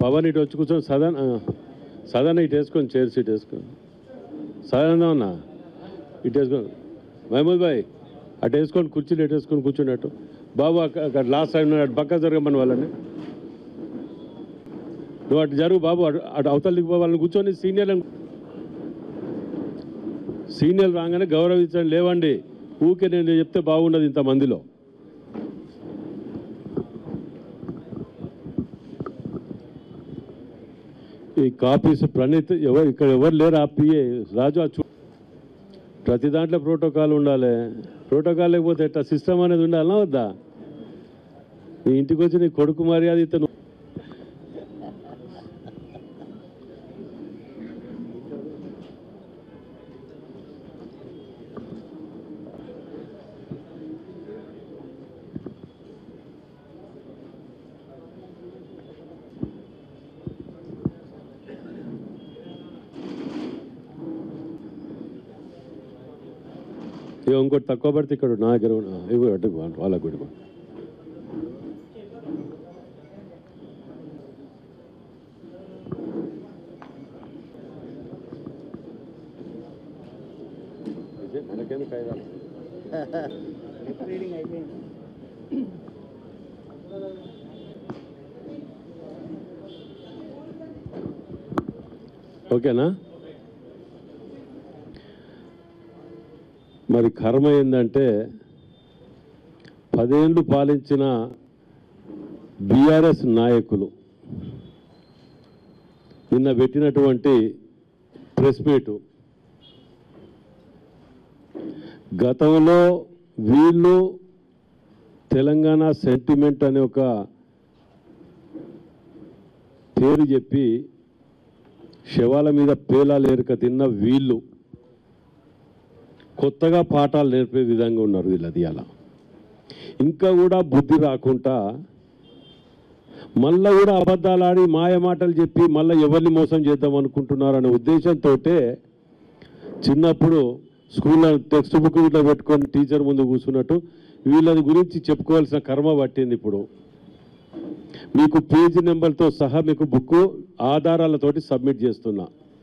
పవన్ ఇటు వచ్చి కూర్చొని సదన్ సదన్ ఇటు వేసుకొని చైర్ సీట్ వేసుకొని సదన్ అన్నా ఇటు వేసుకొని మహమూద్ భాయ్ అటు వేసుకొని కుర్చీలు ఇటు వేసుకొని కూర్చున్నట్టు బాబు అక్క- అక్కడ లాస్ట్ టైం అటు పక్క జరగమని వాళ్ళని నువ్వు అటు జరుగు బాబు అటు అటు అవతల దిగు బాబు వాళ్ళని కూర్చొని సీనియర్లను సీనియర్ రాగానే గౌరవించండి లేవండి ఊకే నేను చెప్తే బాగుండదు ఇంతమందిలో ఈ కాపీస్ ప్రణీత్ ఎవరు ఇక్కడ ఎవరు లేరు ఆ పిఏ రాజు ఆ చూ ప్రతి దాంట్లో ప్రోటోకాల్ ఉండాలి ప్రోటోకాల్ లేకపోతే ఎట్లా సిస్టమ్ అనేది ఉండాలనా వద్దా నీ ఇంటికి వచ్చి నీ కొడుకు మర్యాద ఇతను ఇక ఇంకోటి తక్కువ పడితే ఇక్కడ నా దగ్గర ఉన్న- ఇవి అడ్డు వాళ్ళకు కూడా ఇవ్వు. ఇదే మనకెందుకు కాయిదాలు? రీడింగ్ అయిపోయింది ఓకేనా మరి కర్మ ఏంటంటే పదేళ్ళు పాలించిన బీఆర్ఎస్ నాయకులు నిన్న పెట్టినటువంటి ప్రెస్ మీటు గతంలో వీళ్ళు తెలంగాణ సెంటిమెంట్ అనే ఒక పేరు చెప్పి శవాల మీద పేలాలు ఎరుక తిన్న వీళ్ళు కొత్తగా పాఠాలు నేర్పే విధంగా ఉన్నారు వీళ్ళది అలా ఇంకా కూడా బుద్ధి రాకుండా మళ్ళా కూడా అబద్ధాలు ఆడి మాయ మాటలు చెప్పి మళ్ళీ ఎవరిని మోసం చేద్దాం అనుకుంటున్నారు అనే ఉద్దేశంతో చిన్నప్పుడు స్కూల్లో టెక్స్ట్ బుక్ ఇట్లా పెట్టుకొని టీచర్ ముందు కూర్చున్నట్టు వీళ్ళది గురించి చెప్పుకోవాల్సిన కర్మ పట్టింది ఇప్పుడు మీకు పేజీ నెంబర్తో సహా మీకు బుక్ ఆధారాలతోటి సబ్మిట్ చేస్తున్నా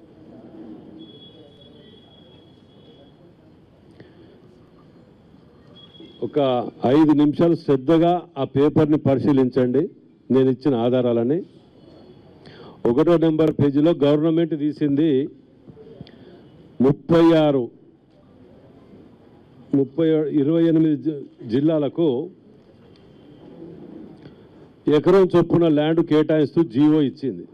ఒక ఐదు నిమిషాలు శ్రద్ధగా ఆ పేపర్ని పరిశీలించండి నేను ఇచ్చిన ఆధారాలని ఒకటో నెంబర్ పేజీలో గవర్నమెంట్ తీసింది ముప్పై ఆరు ముప్పై ఇరవై ఎనిమిది జి- జిల్లాలకు ఎకరం చొప్పున ల్యాండ్ కేటాయిస్తూ జీవో ఇచ్చింది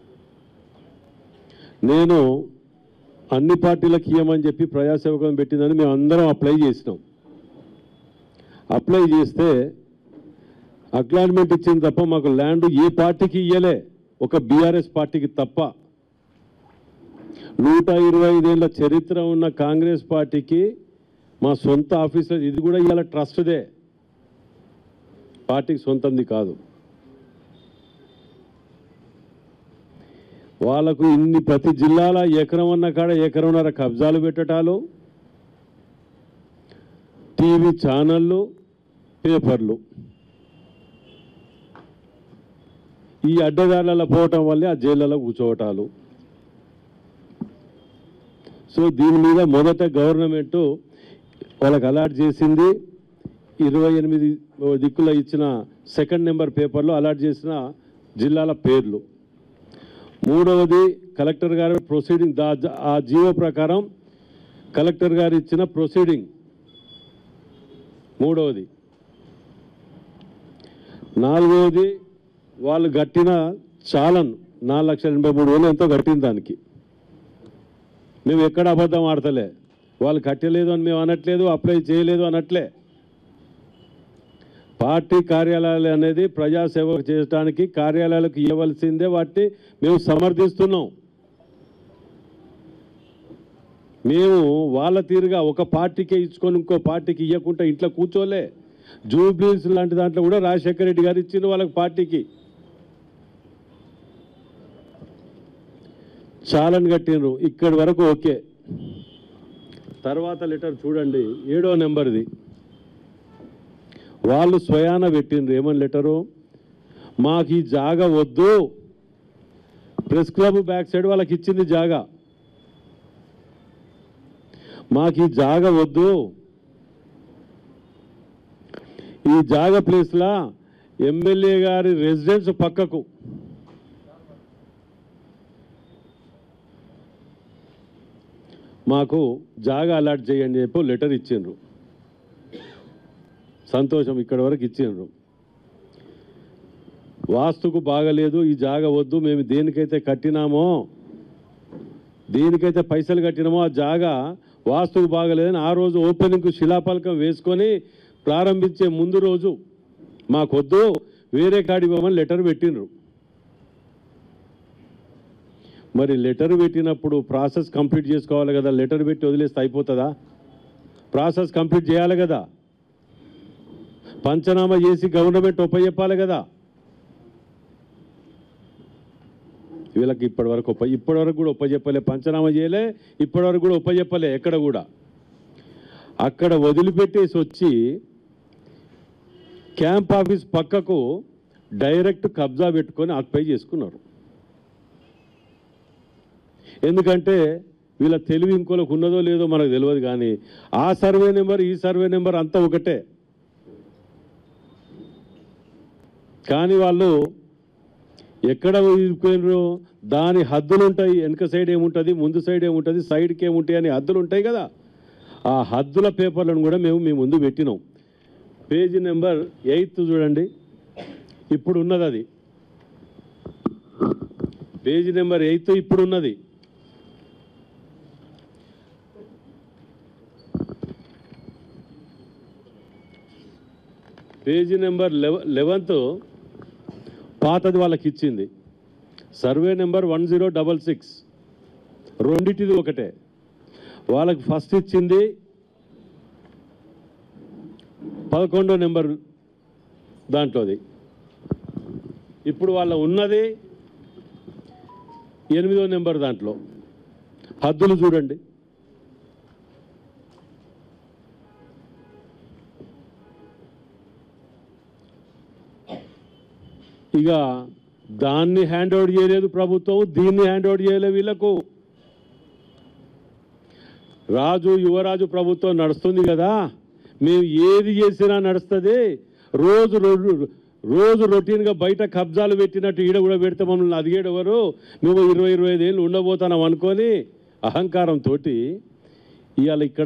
నేను అన్ని పార్టీలకు ఇవ్వమని చెప్పి ప్రజాసేవకం పెట్టిందని మేము అందరం అప్లై చేసినాం అప్లై చేస్తే అక్లాట్మెంట్ ఇచ్చింది తప్ప మాకు ల్యాండ్ ఏ పార్టీకి ఇయ్యలే ఒక బీఆర్ఎస్ పార్టీకి తప్ప నూట ఇరవై ఐదేళ్ల చరిత్ర ఉన్న కాంగ్రెస్ పార్టీకి మా సొంత ఆఫీసర్ ఇది కూడా ఇవాళ ట్రస్ట్దే పార్టీకి సొంతంది కాదు వాళ్ళకు ఇన్ని ప్రతి జిల్లాల ఎకరం అన్న కాడ ఎకరంన్నర కబ్జాలు పెట్టటాలు టీవీ ఛానళ్ళు పేపర్లు ఈ అడ్డదారులలో పోవటం వల్లే ఆ జైళ్ళలో కూర్చోవటాలు సో దీని మీద మొదట గవర్నమెంట్ వాళ్ళకి అలాట్ చేసింది ఇరవై ఎనిమిది దిక్కుల ఇచ్చిన సెకండ్ నెంబర్ పేపర్లో అలాట్ చేసిన జిల్లాల పేర్లు మూడవది కలెక్టర్ గారి ప్రొసీడింగ్ దా- ఆ జీవో ప్రకారం కలెక్టర్ గారు ఇచ్చిన ప్రొసీడింగ్ మూడవది నాలుగవది వాళ్ళు కట్టిన చాలన్ నాలుగు లక్షల ఎనభై మూడు వేలు ఎంతో కట్టింది దానికి మేము ఎక్కడ అబద్ధం ఆడతలే వాళ్ళు కట్టలేదు అని మేము అనట్లేదు అప్లై చేయలేదు అనట్లే పార్టీ కార్యాలయాలు అనేది ప్రజాసేవ చేయడానికి కార్యాలయాలకు ఇవ్వవలసిందే వాటిని మేము సమర్థిస్తున్నాం మేము వాళ్ళ తీరుగా ఒక పార్టీకే ఇచ్చుకొని ఇంకో పార్టీకి ఇవ్వకుండా ఇంట్లో కూర్చోలే జూబ్లీస్ లాంటి దాంట్లో కూడా రాజశేఖర రెడ్డి గారు ఇచ్చిండు వాళ్ళకి పార్టీకి చాలని కట్టిండ్రు ఇక్కడి వరకు ఓకే తర్వాత లెటర్ చూడండి ఏడో నెంబర్ది వాళ్ళు స్వయాన పెట్టిండ్రు ఏమని లెటరు మాకు ఈ జాగ వద్దు ప్రెస్ క్లబ్ బ్యాక్ సైడ్ వాళ్ళకి ఇచ్చింది జాగా మాకు ఈ జాగ వద్దు ఈ జాగ ప్లేస్లా ఎమ్మెల్యే గారి రెసిడెన్స్ పక్కకు మాకు జాగా అలాట్ చేయండి చెప్పి లెటర్ ఇచ్చిండ్రు సంతోషం ఇక్కడ వరకు ఇచ్చిండ్రు వాస్తుకు బాగలేదు ఈ జాగ వద్దు మేము దేనికైతే కట్టినామో దేనికైతే పైసలు కట్టినామో ఆ జాగా వాస్తుకు బాగలేదని ఆ రోజు ఓపెనింగ్కు శిలాపలకం వేసుకొని ప్రారంభించే ముందు రోజు మాకొద్దు వేరే కాడి ఇవ్వమని లెటర్ పెట్టిండ్రు మరి లెటర్ పెట్టినప్పుడు ప్రాసెస్ కంప్లీట్ చేసుకోవాలి కదా లెటర్ పెట్టి వదిలేస్తే అయిపోతుందా ప్రాసెస్ కంప్లీట్ చేయాలి కదా పంచనామా చేసి గవర్నమెంట్ ఒప్పచెప్పాలి కదా వీళ్ళకి ఇప్పటి వరకు ఒప్ప ఇప్పటి వరకు కూడా ఒప్పచెప్పలే పంచనామా చేయలే ఇప్పటి వరకు కూడా ఒప్పచెప్పలే ఎక్కడ కూడా అక్కడ వదిలిపెట్టేసి వచ్చి క్యాంప్ ఆఫీస్ పక్కకు డైరెక్ట్ కబ్జా పెట్టుకొని ఆక్యుపై చేసుకున్నారు ఎందుకంటే వీళ్ళ తెలివి ఇంకోలకు ఉన్నదో లేదో మనకు తెలియదు కానీ ఆ సర్వే నెంబర్ ఈ సర్వే నెంబర్ అంతా ఒకటే కానీ వాళ్ళు ఎక్కడ పోయినారు దాని హద్దులు ఉంటాయి వెనక సైడ్ ఏముంటుంది ముందు సైడ్ ఏముంటుంది సైడ్కి ఏముంటాయి అని హద్దులు ఉంటాయి కదా ఆ హద్దుల పేపర్లను కూడా మేము మీ ముందు పెట్టినాం పేజీ నెంబర్ ఎయిత్ చూడండి ఇప్పుడు ఉన్నది అది పేజీ నెంబర్ ఎయిత్ ఇప్పుడు ఉన్నది పేజీ నెంబర్ లెవ లెవెన్త్ పాతది వాళ్ళకి ఇచ్చింది survey number one zero double six రెండిటిది ఒకటే వాళ్ళకి ఫస్ట్ ఇచ్చింది పదకొండో నెంబర్ దాంట్లోది ఇప్పుడు వాళ్ళ ఉన్నది ఎనిమిదో నెంబర్ దాంట్లో హద్దులు చూడండి ఇక దాన్ని హ్యాండ్ అవుట్ చేయలేదు ప్రభుత్వం దీన్ని హ్యాండ్ అవుట్ చేయలేదు వీళ్ళకు రాజు యువరాజు ప్రభుత్వం నడుస్తుంది కదా మేము ఏది చేసినా నడుస్తుంది రోజు రో- రోజు రొటీన్గా బయట కబ్జాలు పెట్టినట్టు ఈడ కూడా పెడితే మమ్మల్ని అదిగేడు ఎవరు మేము ఇరవై ఇరవై ఐదు ఏళ్ళు ఉండబోతున్నాం అనుకొని అహంకారంతో ఇవాళ ఇక్కడ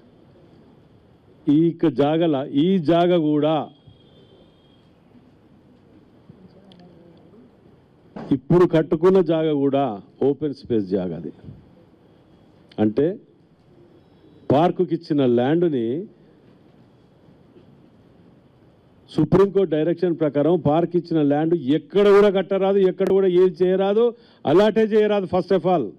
ఈ ఇక్క జాగల ఈ జాగ కూడా ఇప్పుడు కట్టుకున్న జాగ కూడా ఓపెన్ స్పేస్ జాగ అది అంటే పార్కుకి ఇచ్చిన ల్యాండ్ని సుప్రీంకోర్టు డైరెక్షన్ ప్రకారం పార్క్ ఇచ్చిన ల్యాండ్ ఎక్కడ కూడా కట్టరాదు ఎక్కడ కూడా ఏది చేయరాదు అలాటే చేయరాదు ఫస్ట్ ఆఫ్ ఆల్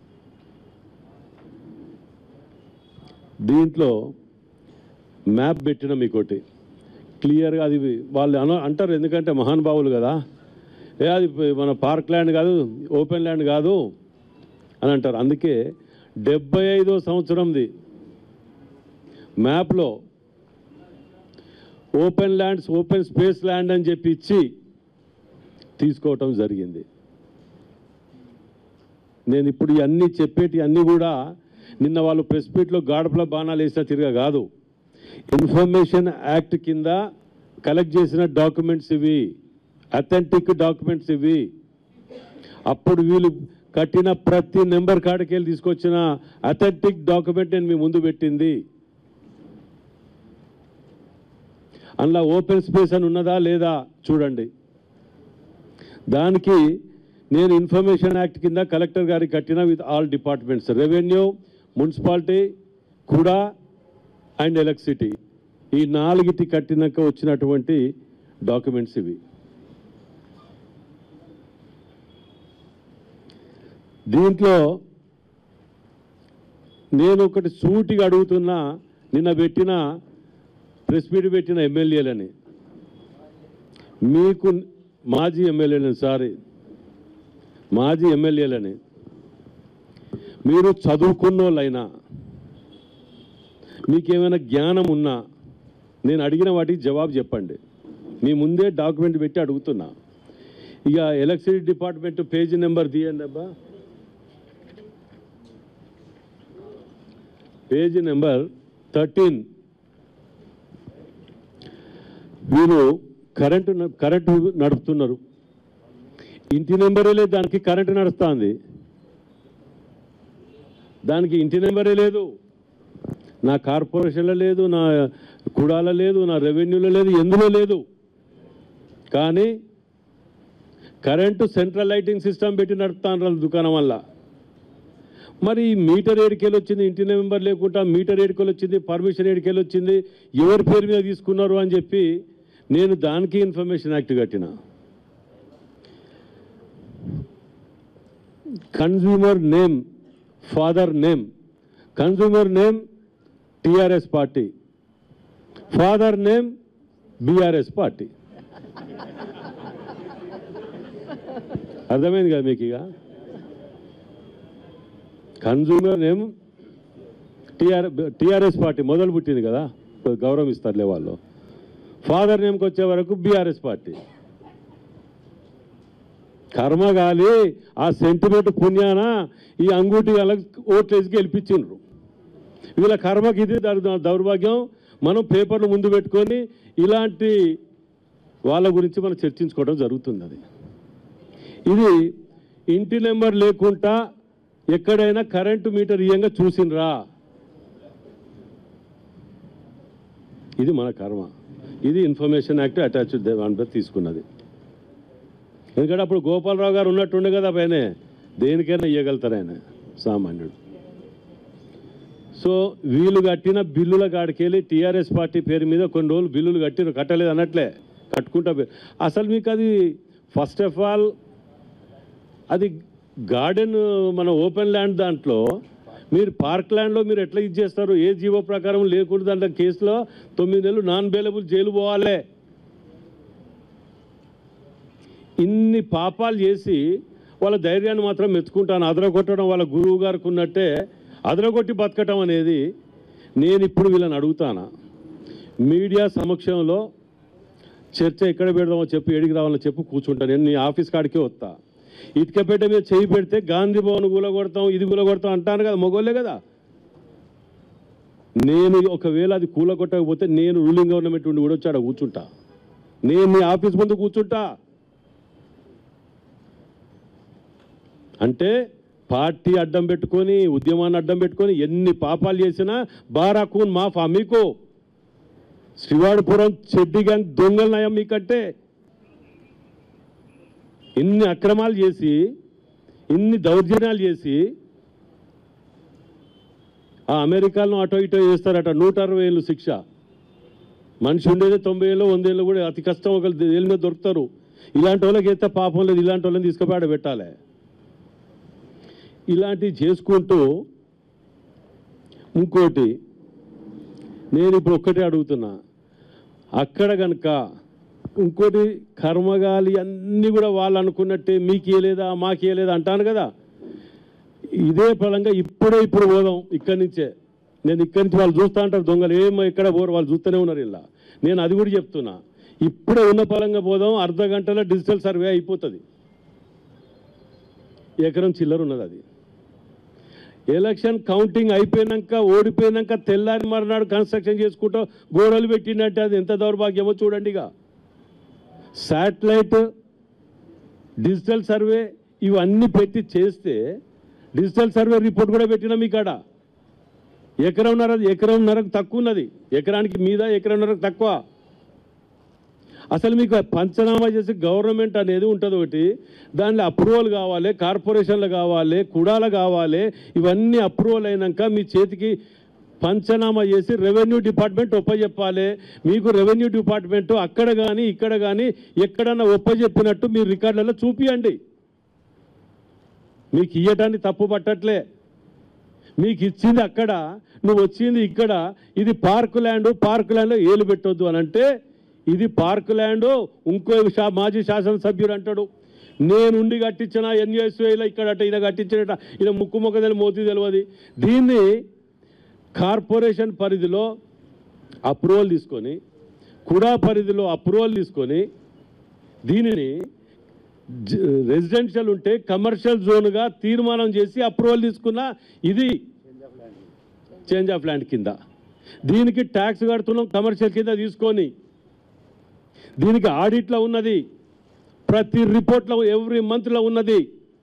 దీంట్లో మ్యాప్ పెట్టిన మీకోటి క్లియర్గా అది వాళ్ళు అన అంటారు ఎందుకంటే మహానుభావులు కదా ఏ అది మన పార్క్ ల్యాండ్ కాదు ఓపెన్ ల్యాండ్ కాదు అని అంటారు అందుకే డెబ్బై ఐదో సంవత్సరంది మ్యాప్లో open lands open space land అని చెప్పి ఇచ్చి తీసుకోవటం జరిగింది నేను ఇప్పుడు ఇవన్నీ చెప్పేటి అన్నీ కూడా నిన్న వాళ్ళు ప్రెస్ మీట్లో గాడపల బాణాలు వేసిన తిరగ కాదు ఇన్ఫర్మేషన్ యాక్ట్ కింద కలెక్ట్ చేసిన డాక్యుమెంట్స్ ఇవి అథెంటిక్ డాక్యుమెంట్స్ ఇవి అప్పుడు వీళ్ళు కట్టిన ప్రతి నెంబర్ కాడికి వెళ్ళి తీసుకొచ్చిన అథెంటిక్ డాక్యుమెంట్ నేను మీ ముందు పెట్టింది అందులో ఓపెన్ స్పేస్ అని ఉన్నదా లేదా చూడండి దానికి నేను ఇన్ఫర్మేషన్ యాక్ట్ కింద కలెక్టర్ గారికి కట్టిన with all departments revenue municipality కూడా అండ్ ఎలక్ట్రిసిటీ ఈ నాలుగిటి కట్టినాక వచ్చినటువంటి డాక్యుమెంట్స్ ఇవి దీంట్లో నేను ఒకటి సూటిగా అడుగుతున్నా నిన్న పెట్టిన ప్రెస్ మీట్ పెట్టిన ఎమ్మెల్యేలని మీకు మాజీ ఎమ్మెల్యేలని సారీ మాజీ ఎమ్మెల్యేలని మీరు చదువుకున్నోళ్ళైనా మీకేమైనా జ్ఞానం ఉన్నా నేను అడిగిన వాటికి జవాబు చెప్పండి మీ ముందే డాక్యుమెంట్ పెట్టి అడుగుతున్నా ఇక ఎలక్ట్రిసిటీ డిపార్ట్మెంట్ పేజీ నెంబర్ తీయండి అబ్బా పేజీ నెంబర్ థర్టీన్ వీరు కరెంటు న- కరెంటు నడుపుతున్నారు ఇంటి నెంబరే లేదు దానికి కరెంటు నడుస్తుంది దానికి ఇంటి నెంబరే లేదు నా కార్పొరేషన్లో లేదు నా కుడాల లేదు నా రెవెన్యూలో లేదు ఎందులో లేదు కానీ కరెంటు సెంట్రల్ లైటింగ్ సిస్టమ్ పెట్టి నడుపుతాను దుకాణం వల్ల మరి ఈ మీటర్ ఏడికెళ్ళి వచ్చింది ఇంటి నెంబర్ లేకుండా మీటర్ ఏడికెళ్ళి వచ్చింది పర్మిషన్ ఏడికెళ్ళి వచ్చింది ఎవరి పేరు మీద తీసుకున్నారు అని చెప్పి నేను దానికి ఇన్ఫర్మేషన్ యాక్ట్ కట్టిన consumer name father name consumer name TRS party father name BRS party అర్థమైంది కదా మీకు ఇక consumer name TR TRS party మొదలు పుట్టింది కదా గౌరవం ఇస్తారులే వాళ్ళు ఫాదర్ నేమ్కి వచ్చే వరకు బీఆర్ఎస్ పార్టీ కర్మగాలి ఆ సెంటిమెంట్ పుణ్యాన ఈ అంగూటి వాళ్ళకి ఓట్లేసి గెలిపించిండ్రు వీళ్ళ కర్మకి ఇది దౌర్- దౌర్భాగ్యం మనం పేపర్లు ముందు పెట్టుకొని ఇలాంటి వాళ్ళ గురించి మనం చర్చించుకోవడం జరుగుతుంది అది ఇది ఇంటి నెంబర్ లేకుండా ఎక్కడైనా కరెంటు మీటర్ ఇయ్యంగా చూసినరా ఇది మన కర్మ ఇది ఇన్ఫర్మేషన్ యాక్ట్ అటాచ్డ్ దాని మీద తీసుకున్నది ఎందుకంటే అప్పుడు గోపాలరావు గారు ఉన్నట్టుండే కదా పైన దేనికైనా ఇవ్వగలుగుతారు ఆయన సామాన్యుడు సో వీళ్ళు కట్టిన బిల్లుల కాడికెళ్ళి టీఆర్ఎస్ పార్టీ పేరు మీద కొన్ని రోజులు బిల్లులు కట్టిన కట్టలేదు అన్నట్లే కట్టుకుంటా పోయి- అసలు మీకు అది ఫస్ట్ ఆఫ్ ఆల్ అది గార్డెన్ మన ఓపెన్ ల్యాండ్ దాంట్లో మీరు పార్క్ ల్యాండ్లో మీరు ఎట్లా ఇది చేస్తారు ఏ జీవో ప్రకారం లేకుండా దాంట్లో కేసులో తొమ్మిది నెలలు నాన్ బెయిలబుల్ జైలు పోవాలి ఇన్ని పాపాలు చేసి వాళ్ళ ధైర్యాన్ని మాత్రం మెచ్చుకుంటాను అదరగొట్టడం వాళ్ళ గురువు గారికి ఉన్నట్టే అదరగొట్టి బతకటం అనేది నేను ఇప్పుడు వీళ్ళని అడుగుతానా మీడియా సమక్షంలో చర్చ ఎక్కడ పెడదామో చెప్పి ఎడికి రావాలో చెప్పు కూర్చుంటాను నేను నీ ఆఫీస్ కాడికే వస్తా ఇటుకపేట మీద చేయి పెడితే గాంధీ భవన్ కూలగొడతాం ఇది కూలగొడతాం అంటాను కదా మొగోళ్ళే కదా నేను ఒకవేళ అది కూలగొట్టకపోతే నేను రూలింగ్ గవర్నమెంట్ ఉండి కూడా వచ్చి ఆడ కూర్చుంటా నేను నీ ఆఫీస్ ముందు కూర్చుంటా అంటే పార్టీ అడ్డం పెట్టుకొని ఉద్యమాన్ని అడ్డం పెట్టుకొని ఎన్ని పాపాలు చేసినా బారాకూన్ మాఫ్ మీకు శ్రీవాడిపురం చెడ్డి గ్యాంగ్ దొంగల నయం మీకంటే ఇన్ని అక్రమాలు చేసి ఇన్ని దౌర్జన్యాలు చేసి ఆ అమెరికాలో అటో ఇటో చేస్తారట నూట అరవై ఏళ్ళు శిక్ష మనిషి ఉండేది తొంభై ఏళ్ళు వంద ఏళ్ళు కూడా అతి కష్టం ఒకరు ఏళ్ళ మీద దొరుకుతారు ఇలాంటి వాళ్ళకి అయితే పాపం లేదు ఇలాంటి వాళ్ళని తీసుకుపోయి ఆడ పెట్టాలి ఇలాంటివి చేసుకుంటూ ఇంకోటి నేను ఇప్పుడు ఒక్కటే అడుగుతున్నా అక్కడ కనుక ఇంకోటి కర్మగాలి అన్నీ కూడా వాళ్ళు అనుకున్నట్టే మీకు ఇయ్యలేదా మాకు ఇయ్యలేదా అంటాను కదా ఇదే ఫలంగా ఇప్పుడే ఇప్పుడు పోదాం ఇక్కడి నుంచే నేను ఇక్కడి నుంచి వాళ్ళు చూస్తూ ఉంటారు దొంగలు ఏమో ఎక్కడ పోరు వాళ్ళు చూస్తూనే ఉన్నారు ఇలా నేను అది కూడా చెప్తున్నా ఇప్పుడే ఉన్న ఫలంగా పోదాం అర్ధ గంటలో డిజిటల్ సర్వే అయిపోతుంది ఎకరం చిల్లర ఉన్నది అది ఎలక్షన్ కౌంటింగ్ అయిపోయినాక ఓడిపోయినాక తెల్లారి మర్నాడు కన్స్ట్రక్షన్ చేసుకుంటూ గోడలు పెట్టినట్టే అది ఎంత దౌర్భాగ్యమో చూడండి ఇక శాటిలైట్ డిజిటల్ సర్వే ఇవన్నీ పెట్టి చేస్తే డిజిటల్ సర్వే రిపోర్ట్ కూడా పెట్టినాం ఇక్కడ ఎకరంన్నర ఎకరంన్నరకు తక్కువ ఉన్నది ఎకరానికి మీద ఎకరంన్నరకు తక్కువ అసలు మీకు పంచనామా చేసి గవర్నమెంట్ అనేది ఉంటుంది ఒకటి దానిలో అప్రూవల్ కావాలి కార్పొరేషన్లు కావాలి కుడాలు కావాలి ఇవన్నీ అప్రూవల్ అయినాక మీ చేతికి పంచనామా చేసి రెవెన్యూ డిపార్ట్మెంట్ ఒప్పజెప్పాలి మీకు రెవెన్యూ డిపార్ట్మెంట్ అక్కడ కానీ ఇక్కడ కానీ ఎక్కడన్నా ఒప్పజెప్పినట్టు మీ రికార్డులలో చూపియండి మీకు ఇయ్యటాన్ని తప్పు పట్టట్లే మీకు ఇచ్చింది అక్కడ నువ్వు వచ్చింది ఇక్కడ ఇది పార్క్ ల్యాండ్ పార్క్ ల్యాండ్లో ఏలు పెట్టొద్దు అని అంటే ఇది పార్క్ ల్యాండ్ ఇంకో షా మాజీ శాసనసభ్యుడు అంటాడు నేనుండి కట్టించిన ఎన్యూఎస్ఐలో ఇక్కడ అట్ట ఈయన కట్టించినట ఈయన ముక్కు మొక్క తెలియదు మోతీ తెలియదు దీన్ని కార్పొరేషన్ పరిధిలో అప్రూవల్ తీసుకొని కుడా పరిధిలో అప్రూవల్ తీసుకొని దీనిని రెసిడెన్షియల్ ఉంటే కమర్షియల్ జోన్గా తీర్మానం చేసి అప్రూవల్ తీసుకున్న ఇది చేంజ్ ఆఫ్ ల్యాండ్ కింద దీనికి ట్యాక్స్ కడుతున్నాం కమర్షియల్ కింద తీసుకొని దీనికి ఆడిట్లో ఉన్నది ప్రతి రిపోర్ట్లో ఎవ్రీ మంత్లో ఉన్నది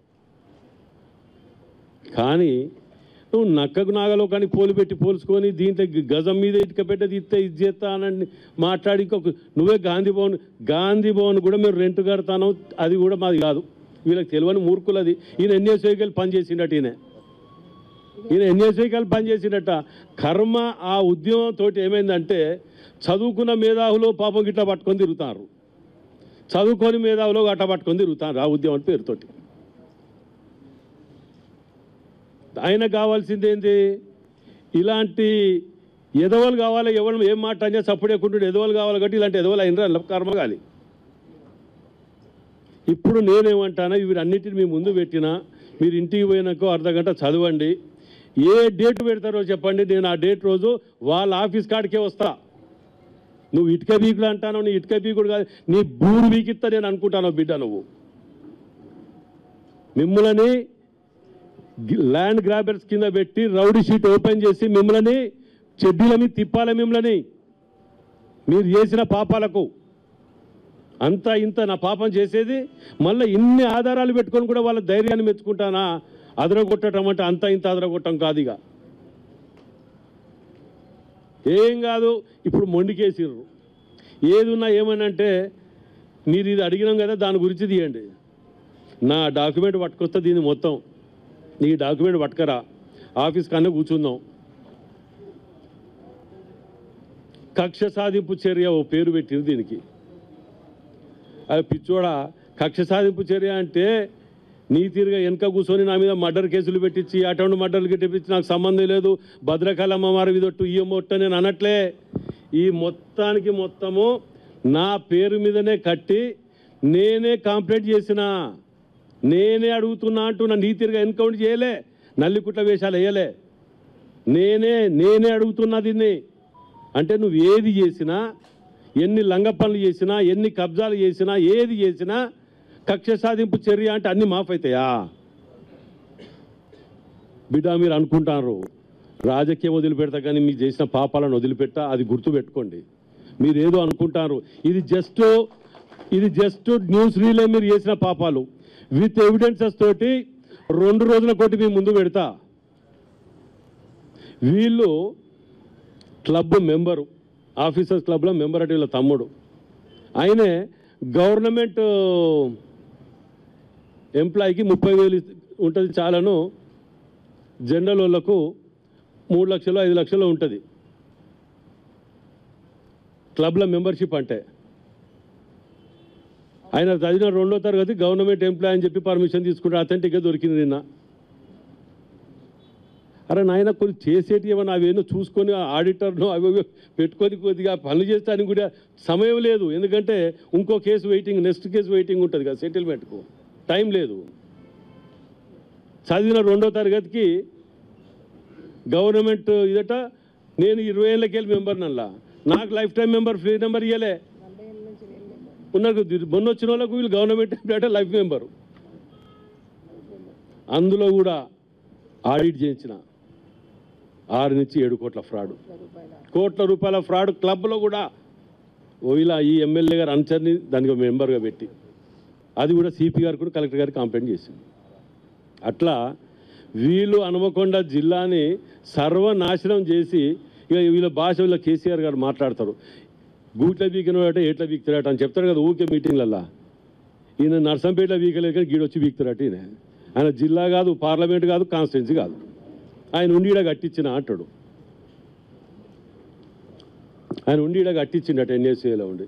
కానీ నువ్వు నక్కకు నాగలో కానీ పోలు పెట్టి పోల్చుకొని దీంట్లో గ- గజం మీద ఇటుక పెట్టేది ఇస్తే ఇది చేస్తా అని మాట్లాడి ఇంకొక నువ్వే గాంధీ భవన్ గాంధీ భవన్ కూడా మేము రెంట్ కడతాను అది కూడా మాది కాదు వీళ్ళకి తెలియని మూర్ఖులది ఈయన ఎన్ఎస్ఐకి పనిచేసిండట ఈయన ఈయన ఎన్ఎస్ఐకి పనిచేసినట్ట కర్మ ఆ ఉద్యమంతో ఏమైందంటే చదువుకున్న మేధావులు పాపం గిట్లా పట్టుకొని తిరుగుతారు చదువుకొని మేధావులు గట్ట పట్టుకొని తిరుగుతారు ఆ ఉద్యమం పేరుతోటి ఆయన కావాల్సింది ఏంటి ఇలాంటి ఎదవలు కావాలి ఎవరు ఏం మాట అంటే సప్పుడేకుంటుండే ఎదవలు కావాలి కాబట్టి ఇలాంటి ఎదవలు అయినరా కర్మ కాలి ఇప్పుడు నేనేమంటానా వీరన్నిటిని మీ ముందు పెట్టినా మీరు ఇంటికి పోయినాకో అర్ధ గంట చదవండి ఏ డేట్ పెడతారో చెప్పండి నేను ఆ డేట్ రోజు వాళ్ళ ఆఫీస్ కాడికే వస్తా నువ్వు ఇటుక బీకుడు అంటాను నీ ఇటుక బీకుడు కాదు నీ బూరు బీకిస్తా నేను అనుకుంటాను బిడ్డ నువ్వు మిమ్మల్ని ల్యాండ్ గ్రాబర్స్ కింద పెట్టి రౌడీ షీట్ ఓపెన్ చేసి మిమ్మల్ని చెడ్డీల మీద తిప్పాలి మిమ్మల్ని మీరు చేసిన పాపాలకు అంత ఇంత నా పాపం చేసేది మళ్ళీ ఇన్ని ఆధారాలు పెట్టుకొని కూడా వాళ్ళ ధైర్యాన్ని మెచ్చుకుంటానా అదరగొట్టడం అంటే అంత ఇంత అదరగొట్టం కాదు ఇక ఏం కాదు ఇప్పుడు మొండికేసిర్రు ఏది ఉన్నా ఏమనంటే మీరు ఇది అడిగినాం కదా దాని గురించి తీయండి నా డాక్యుమెంట్ పట్టుకొస్తే దీన్ని మొత్తం నీ డాక్యుమెంట్ పట్టుకరా ఆఫీస్ కన్నా కూర్చుందాం కక్ష సాధింపు చర్య ఓ పేరు పెట్టింది దీనికి అది పిచ్చోడా కక్ష సాధింపు చర్య అంటే నీ తీరుగా వెనక కూర్చొని నా మీద మర్డర్ కేసులు పెట్టించి అటువంటి మర్డర్లు పెట్టించి నాకు సంబంధం లేదు భద్రకాళమ్మ వారి విదొట్టు ఈ మొట్ట నేను అనట్లే ఈ మొత్తానికి మొత్తము నా పేరు మీదనే కట్టి నేనే కంప్లైంట్ చేసిన నేనే అడుగుతున్నా అంటున్నా నీ తీరుగా ఎన్కౌంటర్ చేయలే నల్లికుట్ల వేషాలు వేయలే నేనే నేనే అడుగుతున్నా దీన్ని అంటే నువ్వు ఏది చేసినా ఎన్ని లంగ పనులు చేసినా ఎన్ని కబ్జాలు చేసినా ఏది చేసినా కక్ష సాధింపు చర్య అంటే అన్ని మాఫ్ అవుతాయా బిడ్డ మీరు అనుకుంటారు రాజకీయం వదిలిపెడతా కానీ మీరు చేసిన పాపాలను వదిలిపెట్టా అది గుర్తు పెట్టుకోండి మీరు ఏదో అనుకుంటారు ఇది జస్ట్ ఇది జస్ట్ న్యూస్ రీలే మీరు చేసిన పాపాలు విత్ ఎవిడెన్సెస్ తోటి రెండు రోజుల కోటి మీ ముందు పెడతా వీళ్ళు క్లబ్ మెంబరు ఆఫీసర్స్ క్లబ్లో మెంబర్ అంటే వీళ్ళ తమ్ముడు ఆయనే గవర్నమెంట్ ఎంప్లాయీకి ముప్పై వేలు ఉంటుంది చాలను జనరల్ వాళ్ళకు మూడు లక్షలు ఐదు లక్షలు ఉంటుంది క్లబ్ల మెంబర్షిప్ అంటే ఆయన చదివిన రెండో తరగతి గవర్నమెంట్ ఎంప్లాయ్ అని చెప్పి పర్మిషన్ తీసుకుంటే అథెంటిక్గా దొరికింది నిన్న అరే నాయన కొన్ని చేసేటి ఏమన్నా అవేనో చూసుకొని ఆ ఆడిటర్ను అవి ఇవి పెట్టుకొని కొద్దిగా పనులు చేస్తానికి కూడా సమయం లేదు ఎందుకంటే ఇంకో case waiting next case waiting ఉంటుంది కదా సెటిల్మెంట్కు టైం లేదు చదివిన రెండో తరగతికి గవర్నమెంట్ ఇదట నేను ఇరవై ఏళ్ళకెళ్ళి మెంబర్ నల్లా నాకు life time member free number ఇవ్వలే ఉన్నారు మొన్న వచ్చిన వాళ్ళకు వీళ్ళు గవర్నమెంట్ ఎంప్లాయ్ లైఫ్ మెంబరు అందులో కూడా ఆడిట్ చేయించిన ఆరు నుంచి ఏడు కోట్ల ఫ్రాడ్ కోట్ల రూపాయల ఫ్రాడ్ క్లబ్లో కూడా ఓ ఇలా ఈ ఎమ్మెల్యే గారు అనుచరిని దానికి మెంబర్గా పెట్టి అది కూడా సిపి గారు కూడా కలెక్టర్ గారికి కంప్లైంట్ చేసింది అట్లా వీళ్ళు హనుమకొండ జిల్లాని సర్వనాశనం చేసి ఇక వీళ్ళ భాష వీళ్ళ కేసీఆర్ గారు మాట్లాడతారు గూట్ల బీకినవాట ఏట్ల బీక్తారట అని చెప్తారు కదా ఊకే మీటింగ్లల్లా ఈయన నర్సంపేట బీకలేక గీడొచ్చి బీక్తారట ఈయన ఆయన జిల్లా కాదు పార్లమెంట్ కాదు కాన్స్టిట్యున్సీ కాదు ఆయన ఉండిడ కట్టించిన అంటాడు ఆయన ఉండిడ కట్టించిండట ఎన్ఎస్ఏలో ఉండి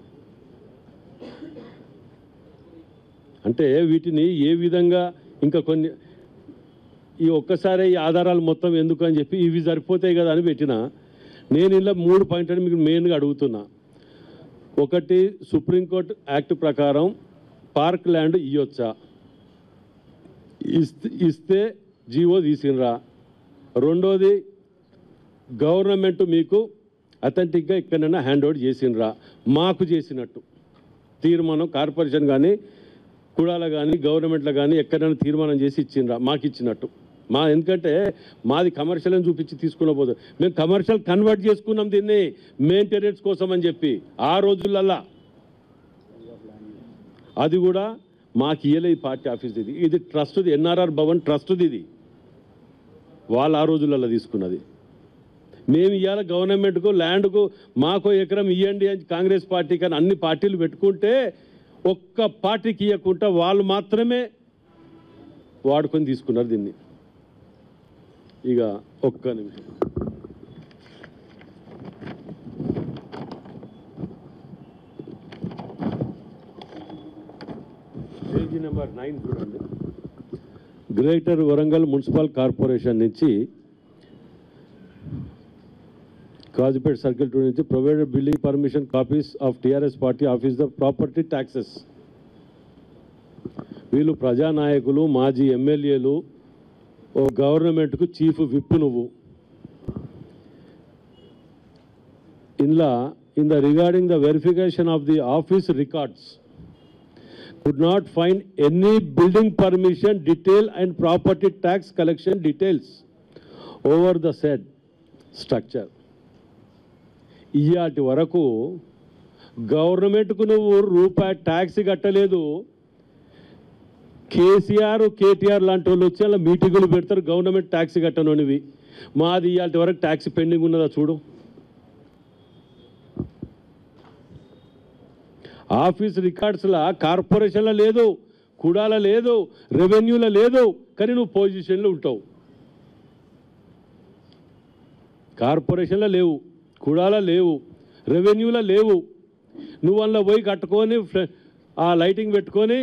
అంటే వీటిని ఏ విధంగా ఇంకా కొన్ని ఈ ఒక్కసారి ఈ ఆధారాలు మొత్తం ఎందుకు అని చెప్పి ఇవి సరిపోతాయి కదా అని పెట్టిన నేను ఇలా మూడు పాయింట్ అని మీకు మెయిన్గా అడుగుతున్నా ఒకటి సుప్రీంకోర్టు యాక్ట్ ప్రకారం పార్క్ ల్యాండ్ ఇవ్వచ్చా ఇస్తే ఇస్తే జీవో తీసినరా రెండోది గవర్నమెంట్ మీకు అథెంటిక్గా ఎక్కడైనా హ్యాండ్ ఓవర్ చేసినరా మాకు చేసినట్టు తీర్మానం కార్పొరేషన్ కానీ కుడాల కానీ గవర్నమెంట్లో కానీ ఎక్కడైనా తీర్మానం చేసి ఇచ్చిండ్రా మాకు ఇచ్చినట్టు మా ఎందుకంటే మాది కమర్షియల్ అని చూపించి తీసుకున్న పోదు మేము కమర్షియల్ కన్వర్ట్ చేసుకున్నాం దీన్ని మెయింటెనెన్స్ కోసం అని చెప్పి ఆ రోజులల్లా అది కూడా మాకు ఇయ్యలే ఈ పార్టీ ఆఫీస్ ఇది ఇది ట్రస్ట్ది ఎన్ఆర్ఆర్ భవన్ ట్రస్ట్ది ఇది వాళ్ళు ఆ రోజులలో తీసుకున్నది మేము ఇవాళ గవర్నమెంట్కు ల్యాండ్కు మాకో ఎకరం ఇవ్వండి అని కాంగ్రెస్ పార్టీ కానీ అన్ని పార్టీలు పెట్టుకుంటే ఒక్క పార్టీకి ఇవ్వకుండా వాళ్ళు మాత్రమే వాడుకొని తీసుకున్నారు దీన్ని ఇక ఒక్క నిమిషం పేజీ నెంబర్ నైన్ చూడండి గ్రేటర్ వరంగల్ మున్సిపల్ కార్పొరేషన్ నుంచి కాజుపేట్ సర్కిల్ టూ నుంచి provided building permission copies of TRS party office the property taxes వీళ్ళు ప్రజానాయకులు మాజీ ఎమ్మెల్యేలు ఓ గవర్నమెంట్కు చీఫ్ విప్ నువ్వు ఇందులో in the regarding the verification of the office records could not find any building permission detail and property tax collection details over the said structure. ఇయాటి వరకు గవర్నమెంట్కు నువ్వు రూపాయి ట్యాక్స్ కట్టలేదు కేసీఆర్ కేటీఆర్ లాంటి వాళ్ళు వచ్చి అలా మీటింగులు పెడతారు గవర్నమెంట్ ట్యాక్స్ కట్టనోనివి మాది ఇయాటి వరకు ట్యాక్స్ పెండింగ్ ఉన్నదా చూడు ఆఫీస్ రికార్డ్స్లా కార్పొరేషన్లో లేదు కుడాల లేదు రెవెన్యూలో లేదు కానీ నువ్వు పొజిషన్లో ఉంటావు కార్పొరేషన్లో లేవు కుడాల లేవు రెవెన్యూలో లేవు నువ్వు అందులో పోయి కట్టుకొని ఫ్ల- ఆ లైటింగ్ పెట్టుకొని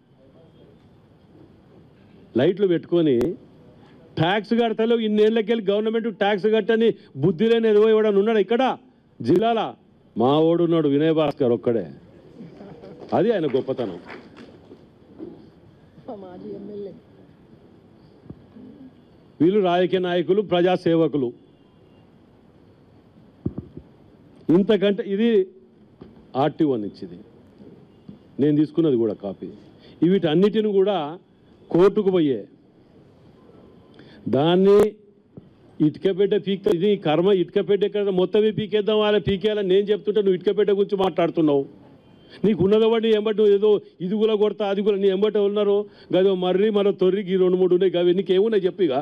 లైట్లు పెట్టుకొని ట్యాక్స్ కడతలేవు ఇన్నేళ్ళకెళ్ళి గవర్నమెంట్ ట్యాక్స్ కట్టని బుద్ధి లేని ఎదువో ఇవ్వడం ఉన్నాడు ఇక్కడ జిల్లాల మా ఓడు ఉన్నాడు వినయ్ భాస్కర్ ఒక్కడే అది ఆయన గొప్పతనం మాజీ ఎమ్మెల్యే వీళ్ళు రాజకీయ నాయకులు ప్రజాసేవకులు ఇంతకంటే ఇది ఆర్టీ వన్ ఇచ్చింది నేను తీసుకున్నది కూడా కాపీ వీటన్నిటిని కూడా కోర్టుకు పోయే దాన్ని ఇటుకపెట్ట పీక్ ఇది కర్మ ఇటుకపెట్ట ఎక్కడ మొత్తమే పీకేద్దాం వాళ్ళ పీకేయాలని నేను చెప్తుంటే నువ్వు ఇటుకపెట్ట గురించి మాట్లాడుతున్నావు నీకు ఉన్నదవ్వండి ఎంబటి నువ్వు ఏదో ఇది కూడా కొడతా అది కూడా నీ ఎంబట ఉన్నారు గదో మర్రి మరో తొర్రికి ఈ రెండు మూడు ఉన్నాయి అవి నీకేమున్నాయి చెప్పిగా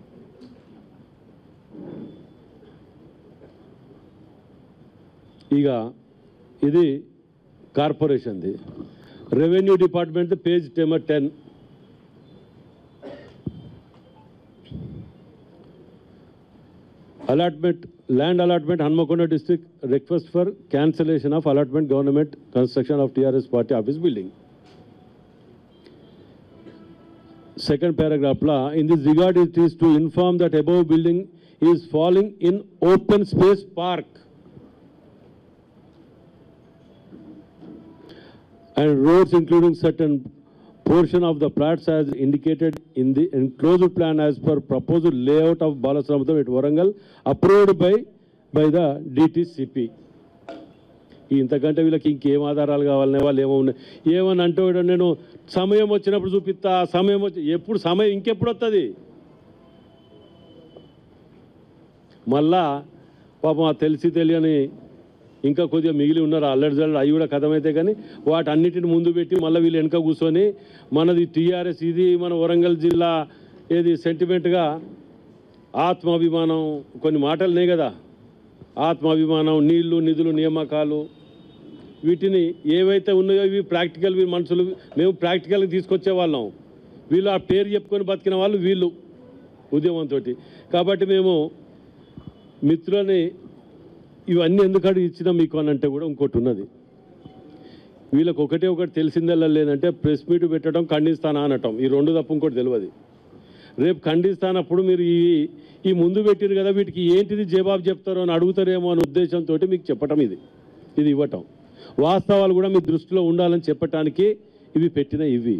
ఇక ఇది కార్పొరేషన్ది revenue department page number ten allotment land allotment Hanmakonda district request for cancellation of allotment government construction of TRS party office building second పారాగ్రాఫ్లో in this regard it is to inform that above building is following in open space park and roads including certain portion of the plots as indicated in the enclosed plan as per proposed layout of Balasamudram at Warangal approved by by the DTCP. ఇంతకంటే వీళ్ళకి ఇంకేం ఆధారాలు కావాలనే వాళ్ళు ఏమో ఉన్నాయి ఏమని అంటే వీడు నేను సమయం వచ్చినప్పుడు చూపిస్తా ఆ సమయం వచ్చి ఎప్పుడు సమయం ఇంకెప్పుడు వస్తుంది మళ్ళా పాపం ఆ తెలిసి తెలియని ఇంకా కొద్దిగా మిగిలి ఉన్నారు అల్లడి జల్లడి అవి కూడా కథమైతే కానీ వాటన్నిటిని ముందు పెట్టి మళ్ళీ వీళ్ళు వెనక కూర్చొని మనది టీఆర్ఎస్ ఇది మన వరంగల్ జిల్లా ఏది సెంటిమెంట్గా ఆత్మాభిమానం కొన్ని మాటలు ఉన్నాయి కదా ఆత్మాభిమానం నీళ్లు నిధులు నియామకాలు వీటిని ఏవైతే ఉన్నాయో ఇవి ప్రాక్టికల్ మనుషులు మేము ప్రాక్టికల్గా తీసుకొచ్చే వాళ్ళం వీళ్ళు ఆ పేరు చెప్పుకొని బతికిన వాళ్ళు వీళ్ళు ఉద్యమంతో కాబట్టి మేము మిత్రులని ఇవన్నీ ఎందుకంటే ఇచ్చినా మీకు అని అంటే కూడా ఇంకోటి ఉన్నది వీళ్ళకి ఒకటే ఒకటి తెలిసిందల్లా లేదంటే ప్రెస్ మీట్ పెట్టడం ఖండిస్తానా అనటం ఈ రెండు తప్ప ఇంకోటి తెలియదు రేపు ఖండిస్తానప్పుడు మీరు ఈ ఈ ముందు పెట్టిరు కదా వీటికి ఏంటిది జవాబు చెప్తారో అని అడుగుతారేమో అనే ఉద్దేశంతో మీకు చెప్పటం ఇది ఇది ఇవ్వటం వాస్తవాలు కూడా మీ దృష్టిలో ఉండాలని చెప్పటానికి ఇవి పెట్టిన ఇవి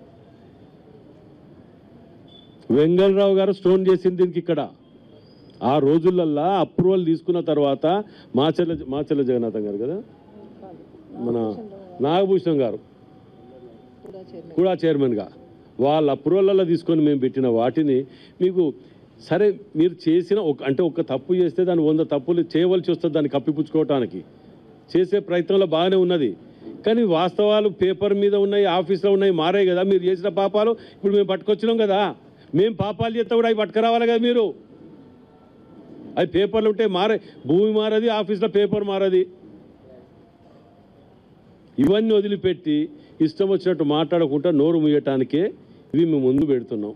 వెంగళరావు గారు స్టోన్ చేసింది దీనికి ఇక్కడ ఆ రోజులల్లా అప్రూవల్ తీసుకున్న తర్వాత మాచర్ల మాచర్ల జగన్నాథం గారు కదా మన నాగభూషణం గారు కూడా చైర్మన్గా వాళ్ళ అప్రూవల్లో తీసుకొని మేము పెట్టిన వాటిని మీకు సరే మీరు చేసిన ఒక అంటే ఒక తప్పు చేస్తే దాన్ని వంద తప్పులు చేయవలసి వస్తుంది దాన్ని కప్పిపుచ్చుకోవటానికి చేసే ప్రయత్నంలో బాగానే ఉన్నది కానీ వాస్తవాలు పేపర్ మీద ఉన్నాయి ఆఫీస్లో ఉన్నాయి మారాయి కదా మీరు చేసిన పాపాలు ఇప్పుడు మేము పట్టుకొచ్చినాం కదా మేము పాపాలు చేస్తే కూడా అవి పట్టుకురావాలి కదా మీరు అవి పేపర్లు ఉంటే మారే భూమి మారది ఆఫీస్లో పేపర్ మారది ఇవన్నీ వదిలిపెట్టి ఇష్టం వచ్చినట్టు మాట్లాడకుండా నోరు ముయ్యటానికే ఇవి మేము ముందు పెడుతున్నాం